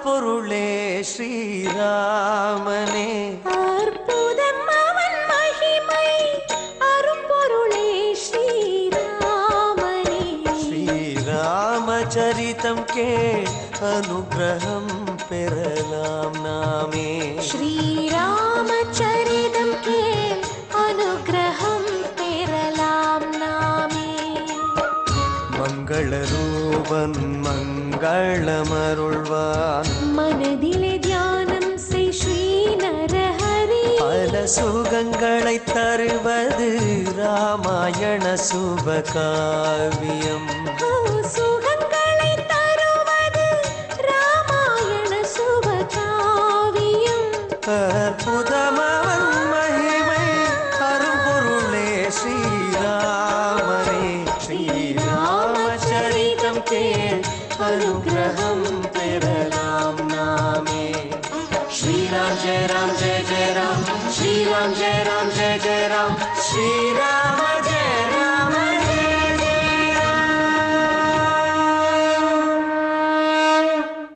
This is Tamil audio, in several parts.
அருட்பொருளே ஸ்ரீராமனே அற்புதம் அவன் மகிமை அரும்பொருளே ஸ்ரீராமனே ஸ்ரீராமச்சரிதம் கே அனுகிரகம் பெறலாம் நாமே ஸ்ரீராமச்சரிதம் கேள் அனுகிரகம் பெறலாம் நாமே மங்களரூபன் மங்களமருள்வான் மனதிலே தியானம் செய் ஸ்ரீ நரஹரி பல சுகங்களை தருவது ராமாயண சுபகாவியம் ஓ, சுகங்களை தருவது ராமாயண சுபகாவியம் அற்புதமவன் மகிமை அரும்பொருளே ஸ்ரீராமனே ஸ்ரீராமச்சரிதம் கேள் அனுகிரகம் பெறலாம் நாமே ஸ்ரீராம் ஜெய ராம் ஜெய ஜெய ராம் ஸ்ரீராம் ஜெய ராம் ஜெய ஜெய ராம் ஸ்ரீராம ஜெய ராம ஜெய ஜெய ராம்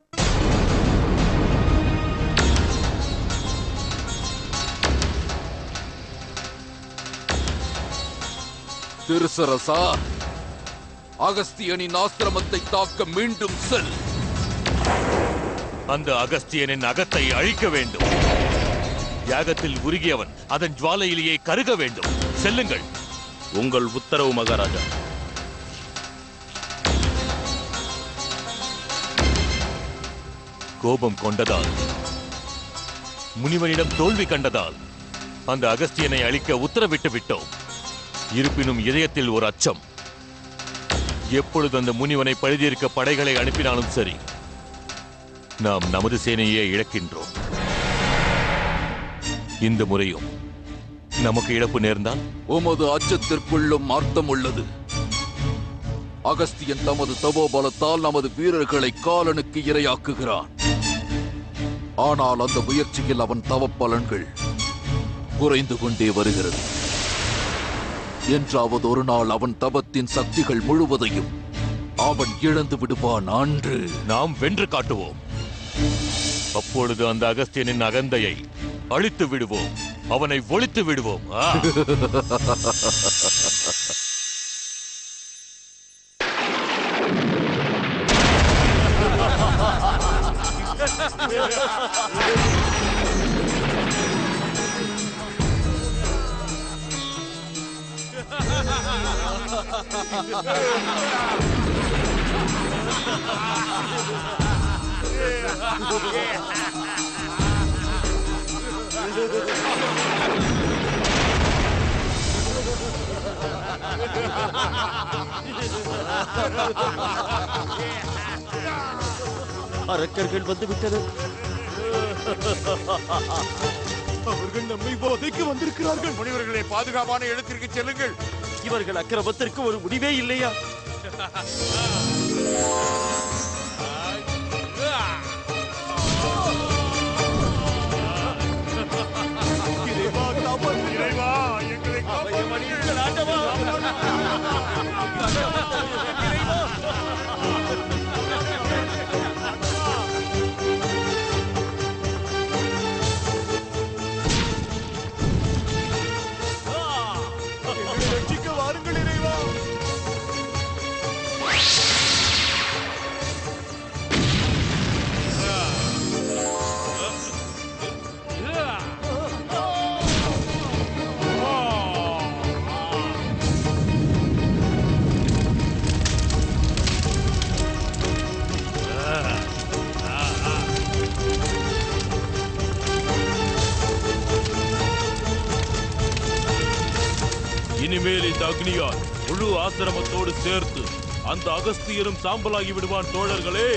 திருசரசா அகஸ்தியனின் ஆசிரமத்தை தாக்க மீண்டும் செல் அந்த அகஸ்தியனின் அகத்தை அழிக்க வேண்டும் யாகத்தில் உருகியவன் அதன் ஜுவாலையிலேயே கருக வேண்டும் செல்லுங்கள் உங்கள் உத்தரவு மகாராஜா கோபம் கொண்டதால் முனிவனிடம் தோல்வி கண்டதால் அந்த அகஸ்தியனை அழிக்க உத்தரவிட்டு விட்டோம் இருப்பினும் இதயத்தில் ஒரு அச்சம் எப்பொழுது அந்த முனிவனை பழுதியிருக்க படைகளை அனுப்பினாலும் சரி நாம் நமது சேனையே இழக்கின்றோம் இந்த முறையும் நமக்கு இழப்பு நேர்ந்தால் உமது அச்சத்திற்குள்ளும் அர்த்தம் உள்ளது அகஸ்தியன் தமது தபோபலத்தால் நமது வீரர்களை காலனுக்கு இரையாக்குகிறான் ஆனால் அந்த முயற்சியில் அவன் தவப்பலன்கள் குறைந்து கொண்டே வருகிறது என்றாவது ஒரு நாள் அவன் தபத்தின் சக்திகள் முழுவதையும் அவன் இழந்து விடுவான் அன்று நாம் வென்று காட்டுவோம் அப்பொழுது அந்த அகஸ்தியனின் அகந்தையை அழித்து விடுவோம் அவனை ஒழித்து விடுவோம் ஆ! அரக்கர்கள் வந்து விட்டனர் அவர்கள் நம்மை போதைக்கு வந்திருக்கிறார்கள் முனிவர்களை பாதுகாப்பான இடத்திற்கு செல்லுங்கள் இவர்கள் அக்கிரமத்திற்கு ஒரு முடிவே இல்லையா இறைவா காப்பாற்று இறைவா எங்களை காப்பாற்று எங்களை ரட்சிக்க வாருங்கள் இறைவா இனிமேல் இந்த அக்னியால் முழு ஆசிரமத்தோடு சேர்த்து அந்த அகஸ்தியரும் சாம்பலாகி விடுவான் தோழர்களே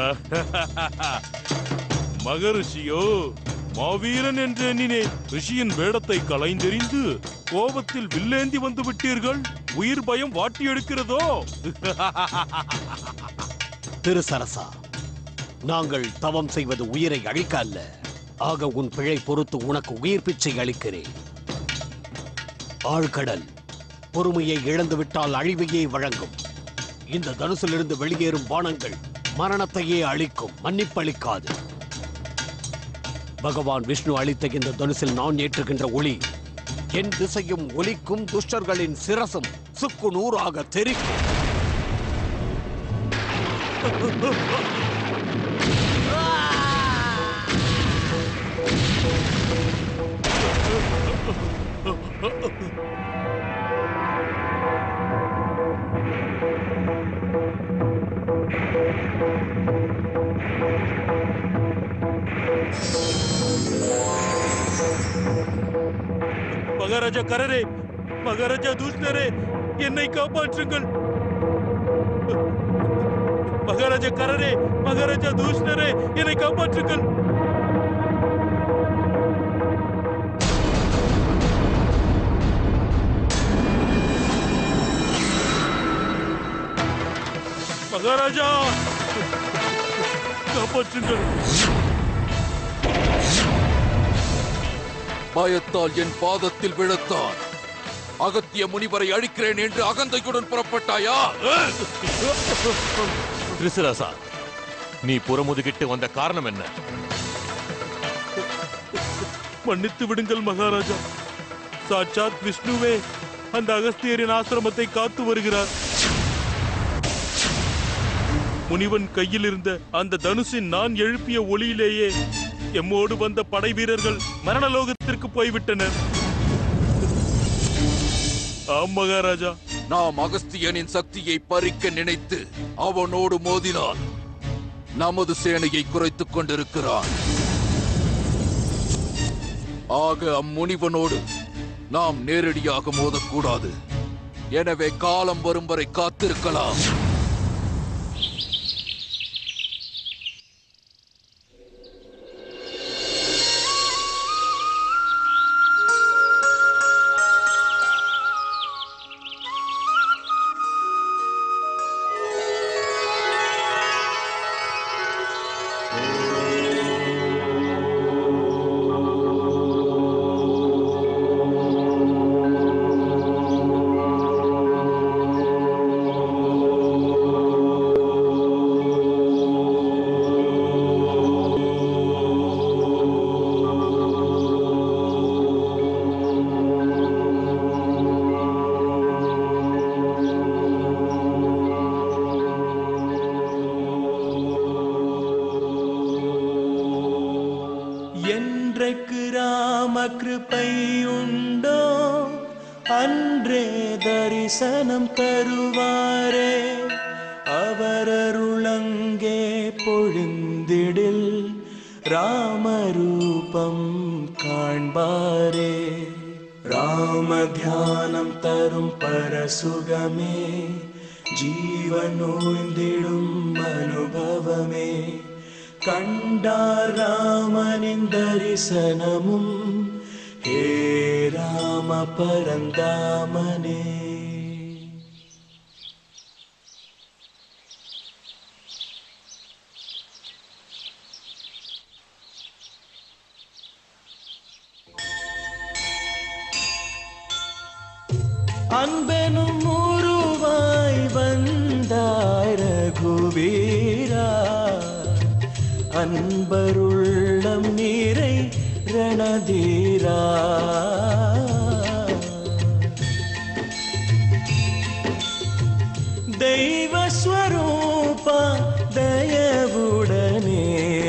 மகரிஷியோ மாவீரன் என்று எண்ணினேன் ரிஷியின் வேடத்தை களைந்தெறிந்து கோபத்தில் வில்லேந்தி வந்து விட்டீர்கள் உயிர் பயம் வாட்டி எடுக்கிறதோ திருசரசா நாங்கள் தவம் செய்வது உயிரை அழிக்க அல்ல ஆக உன் பிழை பொறுத்து உனக்கு உயிர் பிச்சை அளிக்கிறேன் ஆழ்கடல் பொறுமையை இழந்துவிட்டால் அழிவையே வழங்கும் இந்த தனுசிலிருந்து வெளியேறும் பானங்கள் மரணத்தையே அளிக்கும் மன்னிப்பளிக்காது பகவான் விஷ்ணு அளித்த இந்த தனுசில் நான் ஏற்றுகின்ற ஒளி என் திசையும் ஒலிக்கும் துஷ்டர்களின் சிரசும் சுக்கு நூறாக தெரிக்கும் மகாராஜா கரரே மகாராஜா தூஷ்ணரே என்னை காப்பாற்றுங்கள் மகாராஜா கரரே மகாராஜா தூஷ்ணரே என்னை காப்பாற்றுங்கள் மகாராஜா காப்பாற்றுங்கள் பயத்தால் என் பாதத்தில் விழுத்தான் அகத்திய முனிவரை அழிக்கிறேன் என்று அகந்தையுடன் புறப்பட்டாயா திருசராசா நீ புறமுதுகிட்டு வந்த காரணம் என்ன மன்னித்து விடுங்கள் மகாராஜா சாட்சாத் விஷ்ணுவே அந்த அகஸ்தியரின் ஆசிரமத்தை காத்து வருகிறார் முனிவன் கையில் இருந்த அந்த தனுசின் நான் எழுப்பிய ஒளியிலேயே எம்மோடு வந்த படை வீரர்கள் மரணலோகத்திற்கு போய்விட்டனர் ஆம் மகாராஜா நாம் அகஸ்தியனின் சக்தியை பறிக்க நினைத்து அவனோடு மோதினால் நமது சேனையை குறைத்துக் கொண்டிருக்கிறான் ஆக அம்முனிவனோடு நாம் நேரடியாக மோதக்கூடாது எனவே காலம் வரும் வரை காத்திருக்கலாம் என்றைக்கு ராம கிருபை உண்டோ அன்றே தரிசனம் தருவாரே அவரருளங்கே பொழுந்திடில் ராமரூபம் காண்பாரே ராம தியானம் தரும் பரசுகமே ஜீவனோய்ந்திடும் அனுபவமே கண்டார் ராமனின் தரிசனமும் ஹே ராம பரந்தாமனே அன்பெனும் உருவாய் வந்தாய் ரகுவீரா அன்பருள்ளம் நீரை ரணதீரா தெய்வஸ்வரூபா தயவுடனே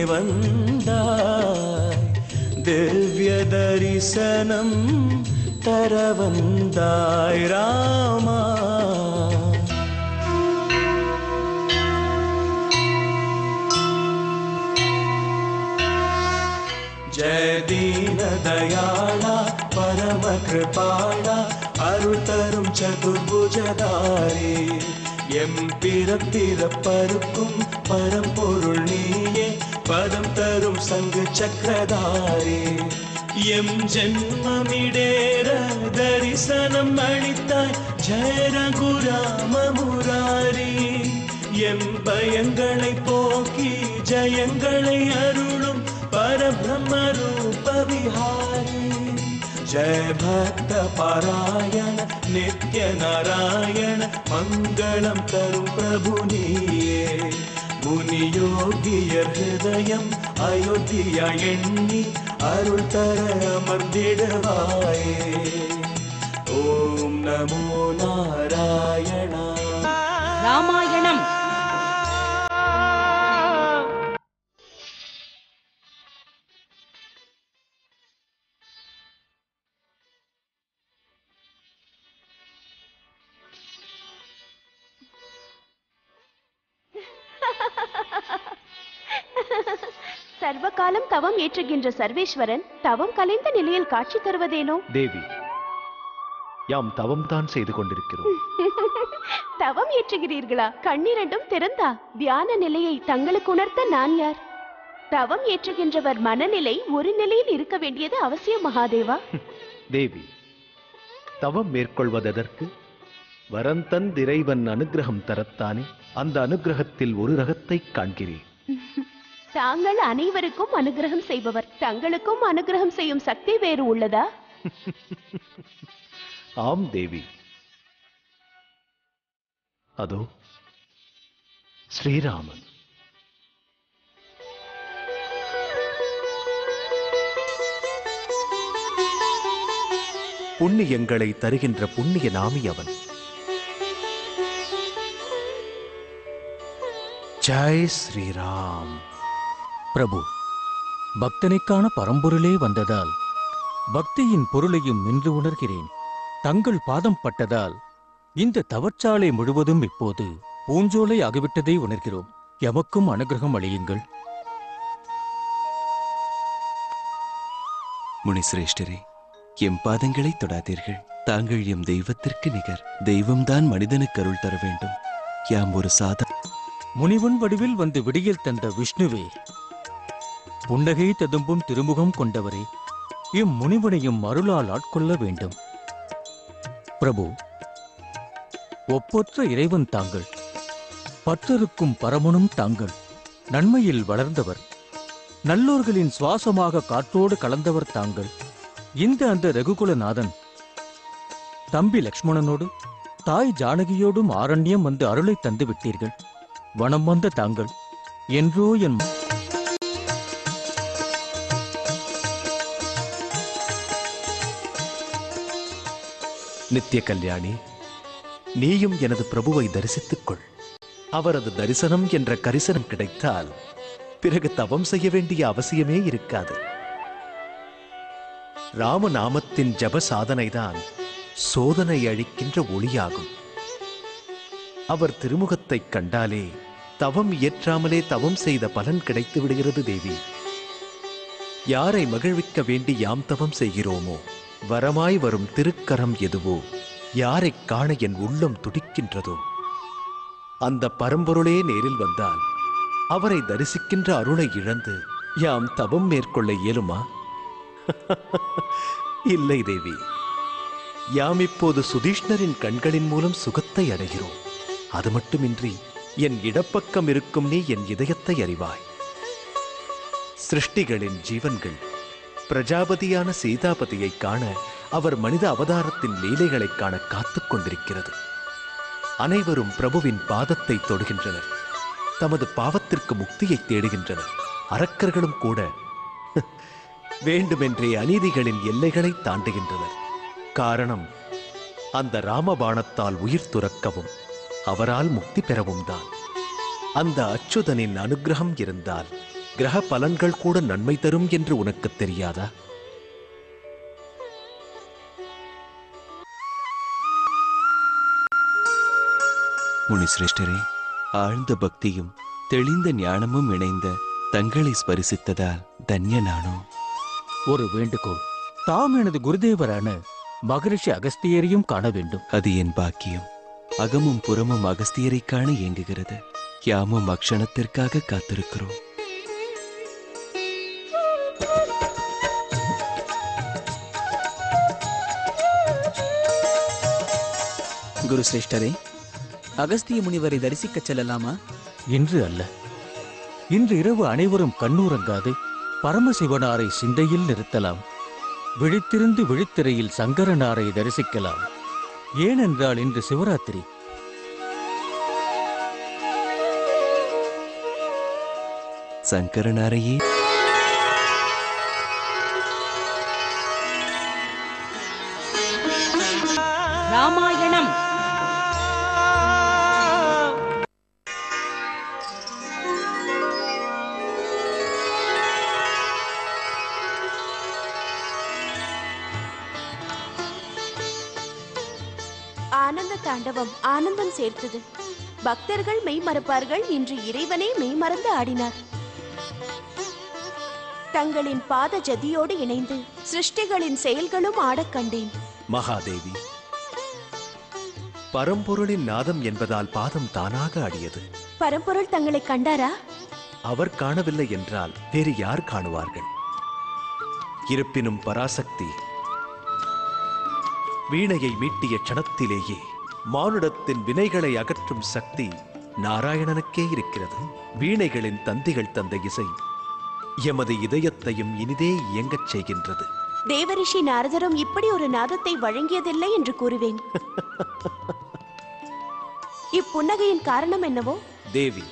வந்தாய் திவ்ய தரிசனம் தர வந்தாய் ராமா ஜெய தீன தயாளா பரம கிருபாளா அருள் தரும் சதுர்புஜதாரி எம் பிறப்பிறப்பருக்கும் பரம்பொருள் நீயே பதம் தரும் சங்கு சக்கரதாரே எம் ஜென்மமிடேற தரிசனம் அளித்தாய் ஜெய ரகுராம முராரி எம் பயங்களை போக்கி ஜெயங்களை அருளும் பரபிரம்ம ரூப விஹாரி जय भक्त पारायण नित्य नारायण मङ्गलं तरुं प्रभुनीये முனியோகியர் ஹிருதயம் அயோத்தியா எண்ணி அருள் தர அமர்ந்திடுவாயே ஓம் நமோ நாராயணா ராமாயணம் சர்வ காலம் தவம் ஏற்றுகின்ற சர்வேஸ்வரன் தவம் கலைந்த நிலையில் காட்சி தருவதேனோ தேவி யாம் தவம் தான் செய்து கொண்டிருக்கிறோம் தவம் ஏற்றுகிறீர்களா கண்ணிரண்டும் திறந்தா தியான நிலையை தங்களுக்கு உணர்த்த நான் யார் தவம் ஏற்றுகின்றவர் மனநிலை ஒரு நிலையில் இருக்க வேண்டியது அவசியம் மகாதேவா தேவி தவம் மேற்கொள்வதற்கு வரந்தன் இறைவன் அனுக்கிரகம் தரத்தானே அந்த அனுக்கிரகத்தில் ஒரு ரகத்தை காண்கிறேன் தாங்கள் அனைவருக்கும் அனுகிரகம் செய்பவர் தங்களுக்கும் அனுகிரகம் செய்யும் சக்தி வேறு உள்ளதா ஆம் தேவி அதோ ஸ்ரீராமன் புண்ணியங்களை தருகின்ற புண்ணிய நாமி அவன் ஜெய் ஸ்ரீராம் பிரபு பக்தனைக்கான பரம்பொருளே வந்ததால் பக்தியின் பொருளையும் நின்று உணர்கிறேன் தங்கள் பாதம் பட்டதால் இந்த தவச்சாலை முழுவதும் இப்போது பூஞ்சோலை ஆகிவிட்டதை உணர்கிறோம் எமக்கும் அனுகிரகம் அளியுங்கள் முனிசிரேஷ்டரே எம் பாதங்களை தொடாதீர்கள் தாங்கள் எம் தெய்வத்திற்கு நிகர் தெய்வம்தான் மனிதனுக்கு அருள் தர வேண்டும் யாம் ஒரு சாதா முனிவன் வடிவில் வந்து விடியல் தந்த விஷ்ணுவே புன்னகை ததும்பும் திருமுகம் கொண்டவரே இம் முனிவனையும் அருளால் ஆட்கொள்ள வேண்டும் பிரபு ஒப்பற்ற இறைவன் தாங்கள் பற்றருக்கும் பரமனும் தாங்கள் நன்மையில் வளர்ந்தவர் நல்லோர்களின் சுவாசமாக காற்றோடு கலந்தவர் தாங்கள் இந்த அந்த ரகுகுலநாதன் தம்பி லக்ஷ்மணனோடு தாய் ஜானகியோடும் ஆரண்யம் வந்து அருளை தந்து விட்டீர்கள் வனம் வந்த தாங்கள் என்றோ என் நித்திய கல்யாணி நீயும் எனது பிரபுவை தரிசித்துக் கொள் அவரது தரிசனம் என்ற கரிசனம் கிடைத்தால் பிறகு தவம் செய்ய வேண்டிய அவசியமே இருக்காது ராமநாமத்தின் ஜப சாதனைதான் சோதனை அளிக்கின்ற ஒளியாகும் அவர் திருமுகத்தைக் கண்டாலே தவம் இயற்றாமலே தவம் செய்த பலன் கிடைத்து விடுகிறது தேவி யாரை மகிழ்விக்க வேண்டி யாம் தவம் செய்கிறோமோ வரமாய் வரும் திருக்கரம் எதுவோ யாரைக் காண என் உள்ளம் துடிக்கின்றதோ அந்த பரம்பொருளே நேரில் வந்தால் அவரை தரிசிக்கின்ற அருளை இழந்து யாம் தவம் மேற்கொள்ள இயலுமா இல்லை தேவி யாம் இப்போது சுதீஷ்ணரின் கண்களின் மூலம் சுகத்தை அடைகிறோம் அது மட்டுமின்றி என் இடப்பக்கம் இருக்கும் நீ என் இதயத்தை அறிவாய் சிருஷ்டிகளின் ஜீவன்கள் பிரஜாபதியான சீதாபதியை காண அவர் மனித அவதாரத்தின் லீலைகளைக் காண காத்துக் கொண்டிருக்கிறது அனைவரும் பிரபுவின் பாதத்தை தொடுகின்றனர் தமது பாவத்திற்கு முக்தியை தேடுகின்றனர் அரக்கர்களும் கூட வேண்டுமென்றே அநீதிகளின் எல்லைகளை தாண்டுகின்றனர் காரணம் அந்த ராமபாணத்தால் உயிர் துறக்கவும் அவரால் முக்தி பெறவும் தான் அந்த அச்சுதனின் அனுக்கிரகம் இருந்தால் கிரக பலன்கள் கூட நன்மை தரும் என்று உனக்கு தெரியாதா முனிசிரேஷ்டரே ஆழ்ந்த பக்தியும் தெளிந்த ஞானமும் இணைந்த தங்களை ஸ்பரிசித்ததால் தன்யனானோ ஒரு வேண்டுகோள் தாம் எனது குருதேவரான மகரிஷி அகஸ்தியரையும் காண வேண்டும் அது என் பாக்கியம் அகமும் புறமும் அகஸ்தியரை காண இயங்குகிறது யாமும் அக்ஷணத்திற்காக காத்திருக்கிறோம் குரு சிரேஷ்டரே அகஸ்திய முனிவரை தரிசிக்கச் செல்லலாமா இன்று அல்ல இன்று இரவு அனைவரும் கண்ணூரங்காது பரமசிவனாரை சிந்தையில் நிறுத்தலாம் விழித்திருந்து விழித்திரையில் சங்கரனாரை தரிசிக்கலாம் ஏனென்றால் இன்று சிவராத்திரி சங்கரனாரையே ராமாயணம் ஆனந்த தாண்டவம் ஆனந்தம் சேர்த்தது பக்தர்கள் மெய் மறப்பார்கள் இன்று இறைவனே மெய் மறந்து ஆடினார் தங்களின் பாத ஜதியோடு இணைந்து சிருஷ்டிகளின் செயல்களும் ஆடக் கண்டேன் மகாதேவி பரம்பொருளின் நாதம் என்பதால் பாதம் தானாக ஆடியது பரம்பொருள் தங்களை கண்டாரா அவர் காணவில்லை என்றால் வேறு யார் காணுவார்கள் இருப்பினும் பராசக்தி வீணையை மீட்டிய க்ஷணத்திலேயே மானுடத்தின் வினைகளை அகற்றும் சக்தி நாராயணனுக்கே இருக்கிறது வீணைகளின் தந்திகள் தந்த இசை எமது இதயத்தையும் இனிதே இயங்கச் செய்கின்றது தேவரிஷி நாரதரும் இப்படி ஒரு நாதத்தை வழங்கியதில்லை என்று கூறுவேன் இப்புன்னகையின் காரணம் என்னவோ தேவி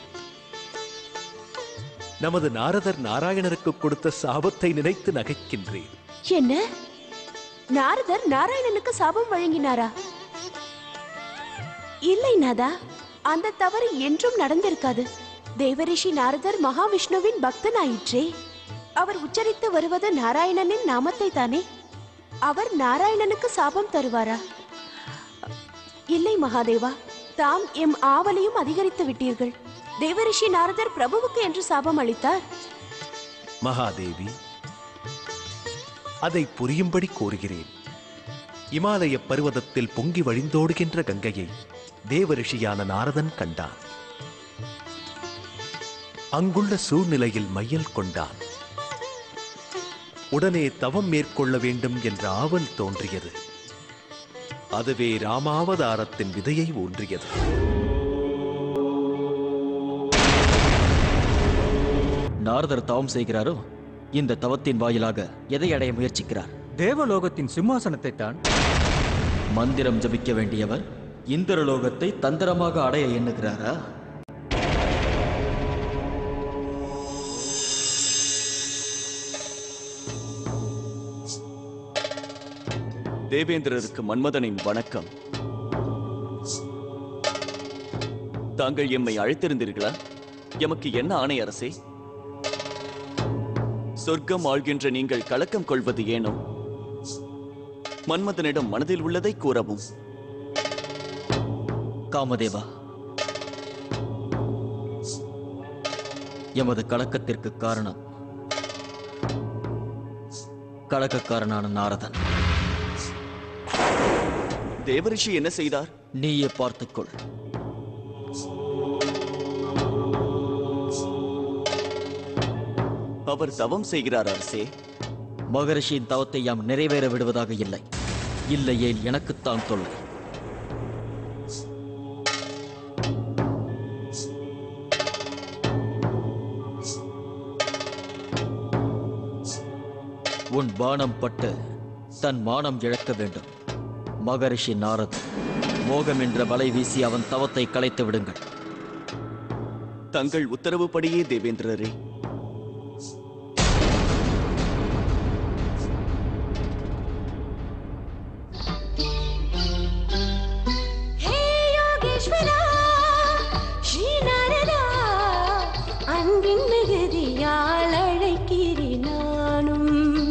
நமது நாரதர் நாராயணருக்கு கொடுத்த சாபத்தை நினைத்து நகைக்கின்றேன் என்ன நாரதர் நாராயணனுக்கு சாபம் வழங்கினாரா இல்லை நாதா அந்த தவறு என்றும் நடந்திருக்காது தேவரிஷி நாரதர் மகாவிஷ்ணுவின் பக்தனாயிற்றே அவர் உச்சரித்து வருவது நாராயணனின் நாமத்தை தானே அவர் நாராயணனுக்கு சாபம் தருவாரா இல்லை மகாதேவா தாம் எம் ஆவலையும் அதிகரித்து விட்டீர்கள் தேவரிஷி நாரதர் பிரபுவுக்கு என்று சாபம் அளித்தார் மகாதேவி அதை புரியும்படி கோருகிறேன் இமாலய பர்வதத்தில் பொங்கி வழிந்தோடுகின்ற கங்கையை தேவரிஷியான நாரதன் கண்டான் அங்குள்ள சூழ்நிலையில் மையல் கொண்டான் உடனே தவம் மேற்கொள்ள வேண்டும் என்ற ஆவல் தோன்றியது அதுவே ராமாவதாரத்தின் விதையை ஊன்றியது நாரதர் தவம் செய்கிறாரோ இந்த தவத்தின் வாயிலாக எதை அடைய முயற்சிக்கிறார் தேவலோகத்தின் சிம்மாசனத்தை தான் மந்திரம் ஜபிக்க வேண்டியவர் இந்திரலோகத்தை தந்திரமாக அடைய எண்ணுகிறாரா தேவேந்திரருக்கு மன்மதனின் வணக்கம் தாங்கள் எம்மை அழைத்திருந்தீர்களா எமக்கு என்ன ஆணை அரசே சொர்க்கம் ஆள்கின்ற நீங்கள் கலக்கம் கொள்வது ஏனோ மன்மதனிடம் மனதில் உள்ளதை கூறவும் காமதேவா எமது கலக்கத்திற்கு காரணம் கலக்கக்காரனான நாரதன் தேவரிஷி என்ன செய்தார் நீயே பார்த்துக்கொள் அவர் தவம் செய்கிறார் அரசே மகரிஷியின் தவத்தை யாம் நிறைவேற விடுவதாக இல்லை இல்லையேல் எனக்குத்தான் தொல்லை உன் பானம் பட்டு தன் மானம் இழக்க வேண்டும் மகரிஷி நாரத் மோகம் என்ற வலை வீசி அவன் தவத்தை கலைத்து விடுங்கள் தங்கள் உத்தரவுப்படியே தேவேந்திரரே ஹே யோகேஸ்வரா ஸ்ரீ நாரதா அன்பின் மிகுதியால் அழைக்கிறேன் நானும்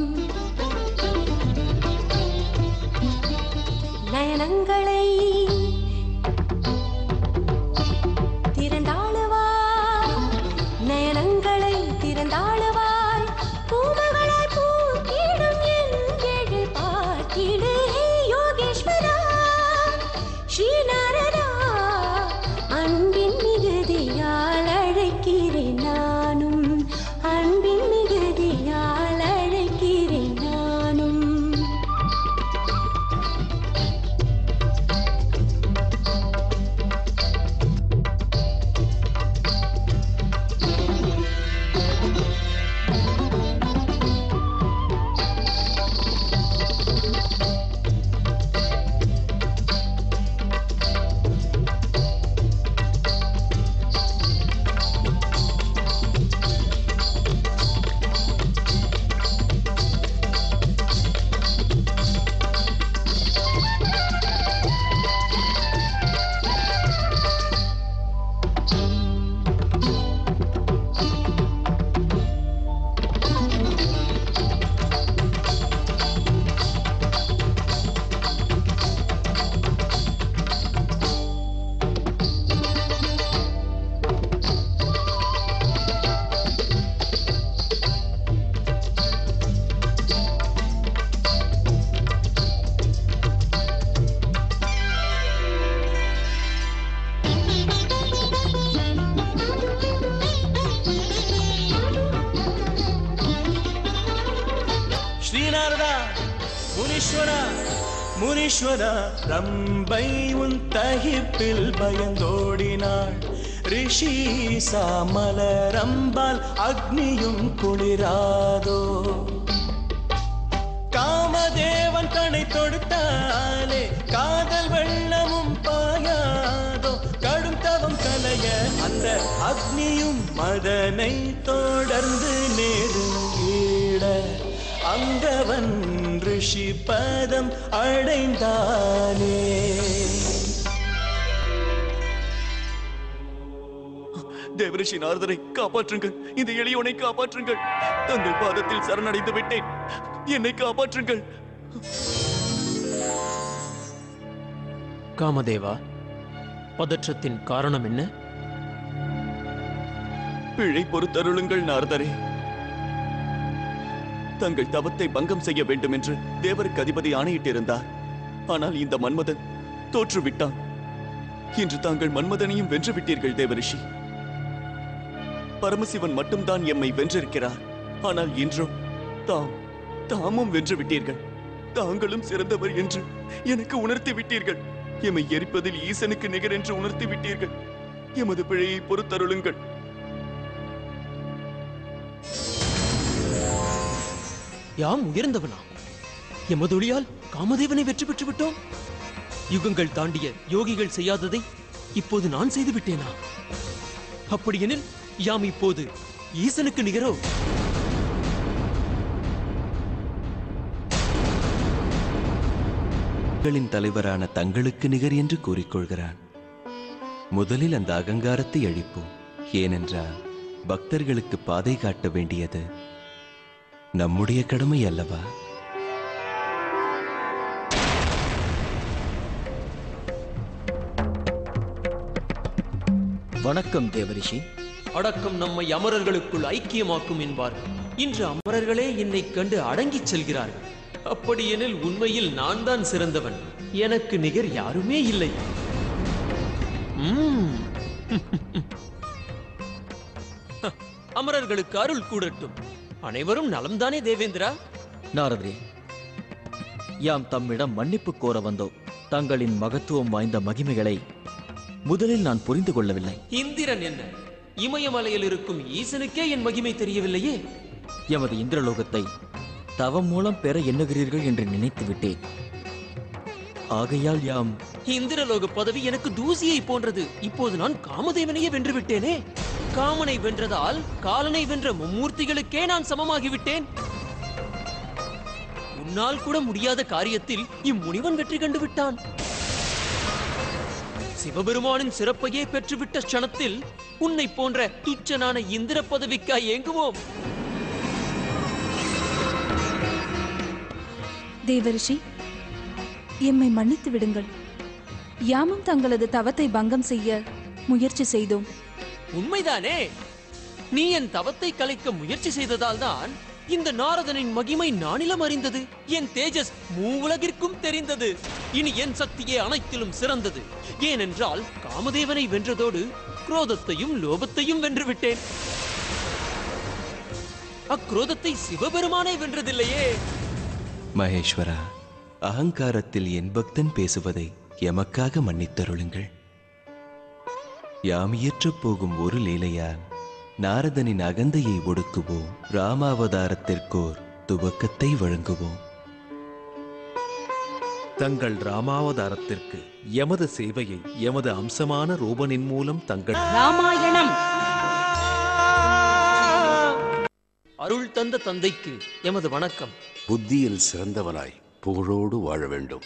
நயனங்களை திரண்டாளுவா நயனங்களை முனீஸ்வரா முனீஸ்வரா ரம்பை உன் தகிப்பில் பயந்தோடினாள் ரிஷி சாமலரம்பால் அக்னியும் குளிராதோ காமதேவன் தன்னை தொடுத்தாலே காதல் வெள்ளமும் பாயாதோ கடும் தவம் கலைய அந்த அக்னியும் மதனை தொடர்ந்து நெருங்கிட அங்கவன் ரிஷி பதம் அடைந்தானே தேவரிஷி நாரதரை காப்பாற்றுங்கள் இந்த எளியோனை காப்பாற்றுங்கள் தங்கள் பாதத்தில் சரணடைந்து விட்டேன் என்னை காப்பாற்றுங்கள் காமதேவா பதற்றத்தின் காரணம் என்ன பிழை பொறுத்தருளுங்கள் நாரதரே தங்கள் தவத்தை பங்கம் செய்ய வேண்டும் என்று தேவருக்கு அதிபதி ஆணையிட்டிருந்தார் ஆனால் இந்த மன்மதன் தோற்றுவிட்டான் இன்று தாங்கள் மன்மதனையும் வென்று விட்டீர்கள் தேவரிஷி பரமசிவன் மட்டும்தான் எம்மை வென்றிருக்கிறார் ஆனால் இன்றோ தாம் தாமும் வென்று விட்டீர்கள் தாங்களும் சிறந்தவர் என்று எனக்கு உணர்த்தி விட்டீர்கள் எம்மை எரிப்பதில் ஈசனுக்கு நிகர் என்று உணர்த்தி விட்டீர்கள் எமது பிழையை பொறுத்தருளுங்கள் யாம் உயர்ந்தவனா எமதொழியால் காமதேவனை வெற்றி பெற்று விட்டோம் யுகங்கள் தாண்டிய யோகிகள் செய்யாததை இப்போது நான் செய்து விட்டேனா அப்படியெனில் யாம் இப்போது ஈசனுக்கு நிகரோ மக்களின் தலைவரான தங்களுக்கு நிகர் என்று கூறிக்கொள்கிறான் முதலில் அந்த அகங்காரத்தை அழிப்போம் ஏனென்றால் பக்தர்களுக்கு பாதை காட்ட வேண்டியது நம்முடைய கடமை அல்லவா வணக்கம் தேவரிஷி அடக்கம் நம்மை அமரர்களுக்குள் ஐக்கியமாக்கும் என்பார்கள் இன்று அமரர்களே என்னை கண்டு அடங்கிச் செல்கிறார்கள் அப்படியெனில் உண்மையில் நான் தான் சிறந்தவன் எனக்கு நிகர் யாருமே இல்லை ம்ம். அமரர்களுக்கு அருள் கூடட்டும் அனைவரும் நலம்தானே தேவேந்திரா நாரதரே யாம் தம்மிடம் மன்னிப்பு கோர வந்தோம் தங்களின் மகத்துவம் வாய்ந்த மகிமைகளை முதலில் நான் புரிந்து கொள்ளவில்லை இந்திரன் என்ன இமயமலையில் இருக்கும் ஈசனுக்கே என் மகிமை தெரியவில்லையே எமது இந்திரலோகத்தை தவம் மூலம் பெற எண்ணுகிறீர்கள் என்று நினைத்து விட்டேன் ஆகையால் யாம் இந்திரலோக பதவி எனக்கு தூசியை போன்றது இப்போது நான் காமதேவனையே வென்று விட்டேனே காமனை வென்றதால் காலனை வென்ற மும்மூர்த்திகளுக்கே நான் சமமாகிவிட்டேன் உன்னால் கூட முடியாத காரியத்தில் இம்முனிவன் வெற்றி கண்டு விட்டான் சிவபெருமானின் சிறப்பையே பெற்றுவிட்ட க்ஷணத்தில் உன்னை போன்ற துச்சனான இந்திர பதவிக்காய் ஏங்குவோம் தேவரிஷி எம்மை மன்னித்து விடுங்கள் யாமும் தங்களது தவத்தை பங்கம் செய்ய முயற்சி செய்தோம் உண்மைதானே நீ என் தவத்தை கலைக்க முயற்சி செய்ததால் தான் இந்த நாரதனின் மகிமை நானிலம் அறிந்தது என் தேஜஸ் மூவுலகிற்கும் தெரிந்தது இனி என் சக்தியே அனைத்திலும் சிறந்தது ஏனென்றால் காமதேவனை வென்றதோடு குரோதத்தையும் லோபத்தையும் வென்று விட்டேன் அக்ரோதத்தை சிவபெருமானை வென்றதில்லையே மகேஸ்வரா அகங்காரத்தில் என் பக்தன் பேசுவதை எமக்காக மன்னித்தருளுங்கள் யாம் இயற்றப் போகும் ஒரு லீலையால் நாரதனின் அகந்தையை ஒடுக்குவோம் ராமாவதாரத்திற்கோர் துவக்கத்தை வழங்குவோம் தங்கள் ராமாவதாரத்திற்கு எமது சேவையை எமது அம்சமான ரூபனின் மூலம் தங்கள் ராமாயணம் அருள் தந்த தந்தைக்கு எமது வணக்கம் புத்தியில் சிறந்தவனாய் புகழோடு வாழ வேண்டும்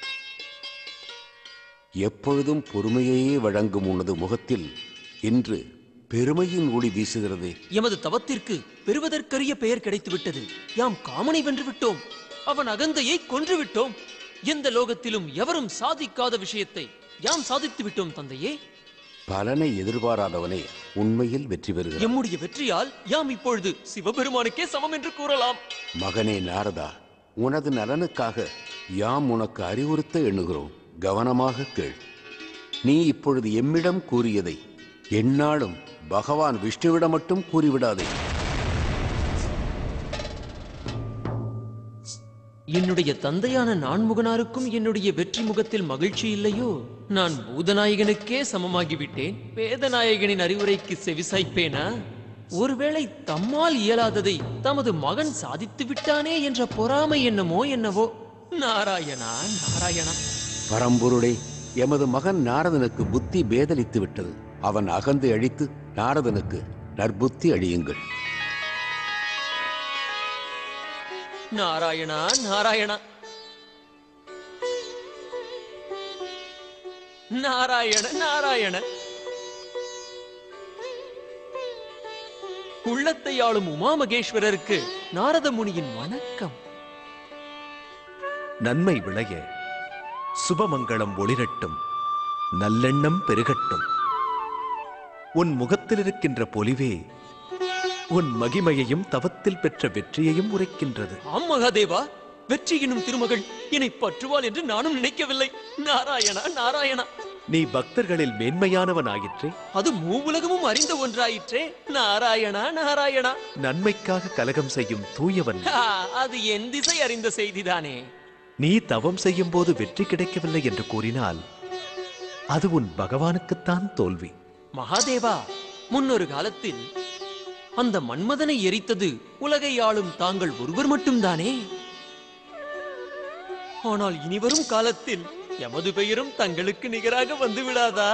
எப்பொழுதும் பொறுமையையே வழங்கும் உனது முகத்தில் இன்று பெருமையின் ஒளி வீசுகிறதே எமது தவத்திற்கு பெறுவதற்கரிய பெயர் கிடைத்துவிட்டது யாம் காமனை வென்று விட்டோம் அவன் அகந்தையை கொன்று விட்டோம் எந்த லோகத்திலும் எவரும் சாதிக்காத விஷயத்தை யாம் சாதித்து விட்டோம் தந்தையே பலனை எதிர்பாராதவனே உண்மையில் வெற்றி பெறுகிறார் எம்முடைய வெற்றியால் யாம் இப்பொழுது சிவபெருமானுக்கே சமம் என்று கூறலாம் மகனே நாரதா உனது நலனுக்காக யாம் உனக்கு அறிவுறுத்த எண்ணுகிறோம் கவனமாக கேள் நீ இப்பொழுது எம்மிடம் கூறியதை எந்நாளும் பகவான் விஷ்ணுவிடம் மட்டும் கூறிவிடாதே என்னுடைய தந்தையான நான்முகனாருக்கும் என்னுடைய வெற்றி முகத்தில் மகிழ்ச்சி இல்லையோ நான் பூதநாயகனுக்கே சமமாகிவிட்டேன் வேதநாயகனின் அறிவுரைக்கு செவிசாய்ப்பேனா ஒருவேளை தம்மால் இயலாததை தமது மகன் சாதித்து விட்டானே என்ற பொறாமை என்னமோ என்னவோ நாராயணா நாராயணா பரம்பொருளே எமது மகன் நாரதனுக்கு புத்தி பேதலித்து விட்டது அவன் அகந்தை அழித்து நாரதனுக்கு நற்புத்தி அழியுங்கள் நாராயணா நாராயணா நாராயண நாராயண உள்ளத்தை ஆளும் உமா மகேஸ்வரருக்கு நாரத முனியின் வணக்கம் நன்மை விளைய சுபமங்களம் ஒளிரட்டும் நல்லெண்ணம் பெருகட்டும் உன் முகத்தில் இருக்கின்ற பொலிவே உன் மகிமையையும் தவத்தில் பெற்ற வெற்றியையும் உரைக்கின்றது ஆம் மகாதேவா வெற்றி எனும் திருமகள் என்னை பற்றுவாள் என்று நானும் நினைக்கவில்லை நாராயணா நாராயணா நீ பக்தர்களில் மேன்மையானவன் ஆயிற்றே அது மூவுலகமும் அறிந்த ஒன்றாயிற்றே நாராயணா நாராயணா நன்மைக்காக கலகம் செய்யும் தூயவன் ஆ, அது என் திசை அறிந்த செய்திதானே நீ தவம் செய்யும் போது வெற்றி கிடைக்கவில்லை என்று கூறினால் அது உன் பகவானுக்குத்தான் தோல்வி மகாதேவா முன்னொரு காலத்தில் அந்த மன்மதனை எரித்தது உலகை ஆளும் தாங்கள் ஒருவர் மட்டும்தானே ஆனால் இனிவரும் காலத்தில் எமது பெயரும் தங்களுக்கு நிகராக வந்து விடாதா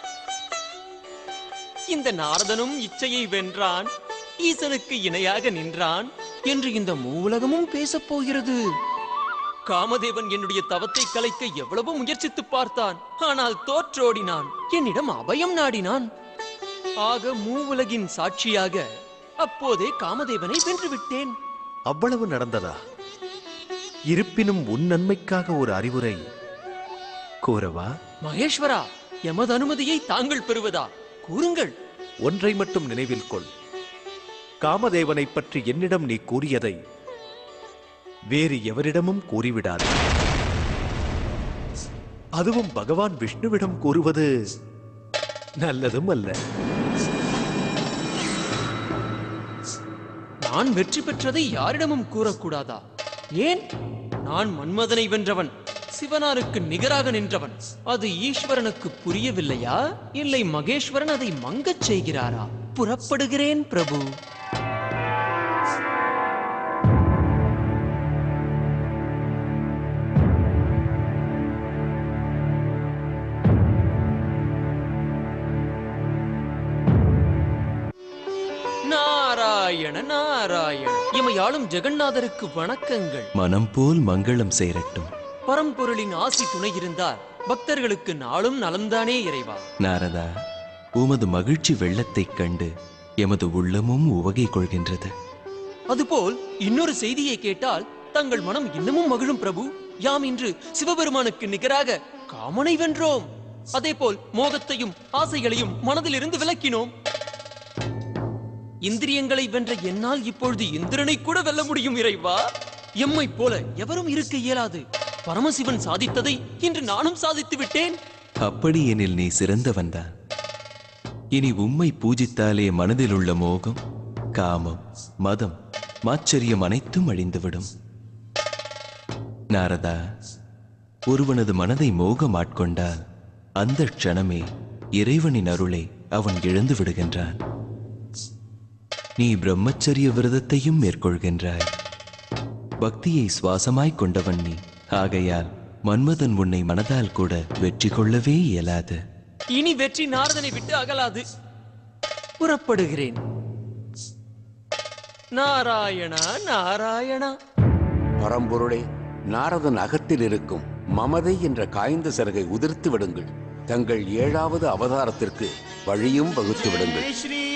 இந்த நாரதனும் இச்சையை வென்றான் ஈசனுக்கு இணையாக நின்றான் என்று இந்த மூவுலகமும் பேசப் போகிறது காமதேவன் என்னுடைய தவத்தை கலைக்க எவ்வளவு முயற்சித்து பார்த்தான் ஆனால் தோற்றோடினான் என்னிடம் அபயம் நாடினான் ஆக மூவுலகின் சாட்சியாக அப்போதே காமதேவனை வென்றுவிட்டேன் அவ்வளவு நடந்ததா இருப்பினும் உன் நன்மைக்காக ஒரு அறிவுரை கூறவா மகேஸ்வரா எமது அனுமதியை தாங்கள் பெறுவதா கூறுங்கள் ஒன்றை மட்டும் நினைவில் கொள் காமதேவனைப் பற்றி என்னிடம் நீ கூறியதை வேறு எவரிடமும் கூறிவிடாது அதுவும் பகவான் விஷ்ணுவிடம் கூறுவது நல்லதும் அல்ல நான் வெற்றி பெற்றதை யாரிடமும் கூறக்கூடாதா ஏன் நான் மன்மதனை வென்றவன் சிவனாருக்கு நிகராக நின்றவன் அது ஈஸ்வரனுக்கு புரியவில்லையா இல்லை மகேஸ்வரன் அதை மங்கச் செய்கிறாரா புறப்படுகிறேன் பிரபு நாராயண நாராயண இமையாளும் ஜெகநாதருக்கு வணக்கங்கள் மனம் போல் மங்களம் சேரட்டும் பரம்பொருளின் ஆசி துணை இருந்தால் பக்தர்களுக்கு நாளும் நலம்தானே இறைவா நாரதா உமது மகிழ்ச்சி வெள்ளத்தைக் கண்டு எமது உள்ளமும் உவகை கொள்கின்றது அதுபோல் இன்னொரு செய்தியை கேட்டால் தங்கள் மனம் இன்னமும் மகிழும் பிரபு யாம் இன்று சிவபெருமானுக்கு நிகராக காமனை வென்றோம் அதேபோல் மோகத்தையும் ஆசைகளையும் மனதிலிருந்து விலக்கினோம் இந்திரியங்களை வென்ற என்னால் இப்பொழுது இந்திரனை கூட வெல்ல முடியும் இறைவா எம்மை போல எவரும் இருக்க இயலாது பரமசிவன் சாதித்ததை இன்று நானும் சாதித்து விட்டேன் அப்படி எனில் நீ சிறந்தவன்தான் இனி உம்மை பூஜித்தாலே மனதில் உள்ள மோகம் காமம் மதம் மாச்சரியம் அனைத்தும் அழிந்துவிடும் நாரதா ஒருவனது மனதை மோகம் ஆட்கொண்டால் அந்த க்ஷணமே இறைவனின் அருளை அவன் இழந்து விடுகின்றான் நீ பிரம்மச்சரிய விரதத்தையும் மேற்கொள்கின்றாய் பக்தியை சுவாசமாய் கொண்டவன் நீ ஆகையால் மன்மதன் உன்னை மனதால் கூட வெற்றி கொள்ளவே இயலாது இனி வெற்றி நாரதனை விட்டு அகலாது புறப்படுகிறேன் நாராயணா நாராயணா பரம்பொருளே நாரதன் அகத்தில் இருக்கும் மமதை என்ற காய்ந்த சிறகை உதிர்த்து விடுங்கள் தங்கள் ஏழாவது அவதாரத்திற்கு வழியும் வகுத்து விடுங்கள் ஸ்ரீ